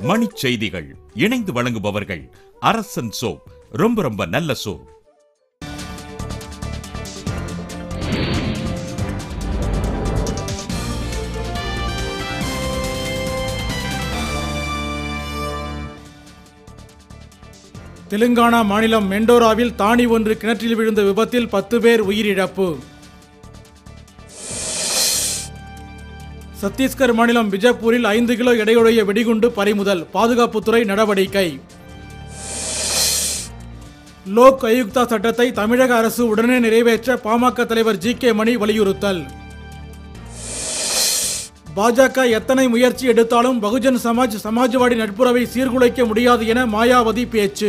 மணிச் செய்திகள் இணைந்து வழங்குபவர்கள் அரசன் சோப் ரொம்ப ரொம்ப நல்ல சோப் தெலுங்கானா மாநிலம் மெண்டோராவில் தானி ஒன்று கிணற்றில் விழுந்த விபத்தில் பத்து பேர் உயிரிழப்பு சத்தீஸ்கர் மாநிலம் பிஜப்பூரில் ஐந்து கிலோ எடையுடைய வெடிகுண்டு பறிமுதல் பாதுகாப்புத்துறை நடவடிக்கை லோக் ஆயுக்தா சட்டத்தை தமிழக அரசு உடனே நிறைவேற்ற பாமக தலைவர் ஜி கே மணி வலியுறுத்தல் பாஜக எத்தனை முயற்சி எடுத்தாலும் பகுஜன் சமாஜ் சமாஜ்வாடி நட்புறவை சீர்குலைக்க முடியாது என மாயாவதி பேச்சு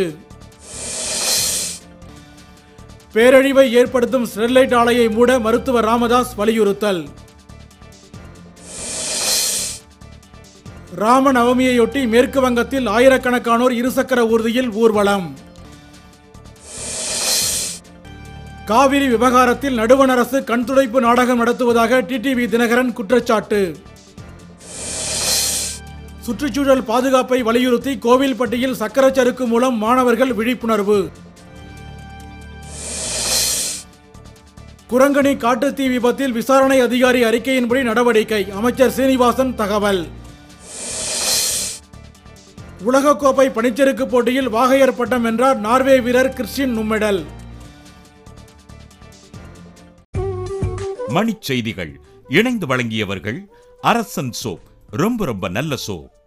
பேரழிவை ஏற்படுத்தும் ஸ்டெர்லைட் ஆலையை மூட மருத்துவர் ராமதாஸ் வலியுறுத்தல் ராம நவமியையொட்டி மேற்கு வங்கத்தில் ஆயிரக்கணக்கானோர் இருசக்கர ஊர்தியில் ஊர்வலம் காவிரி விவகாரத்தில் நடுவண் அரசு கண்துடைப்பு நாடகம் நடத்துவதாக டிடிவி தினகரன் குற்றச்சாட்டு சுற்றுச்சூழல் பாதுகாப்பை வலியுறுத்தி கோவில்பட்டியில் சக்கரச்சறுக்கு மூலம் மாணவர்கள் விழிப்புணர்வு குரங்கணி காட்டுத்தீ விபத்தில் விசாரணை அதிகாரி அறிக்கையின்படி நடவடிக்கை அமைச்சர் சீனிவாசன் தகவல் உலகக்கோப்பை பனிச்சறுக்கு போட்டியில் வாகையர் பட்டம் வென்றார் நார்வே வீரர் கிறிஸ்டின் நும்மெடல் மணிச் செய்திகள் இணைந்து வழங்கியவர்கள் அரசன் சோப் ரொம்ப ரொம்ப நல்ல சோப்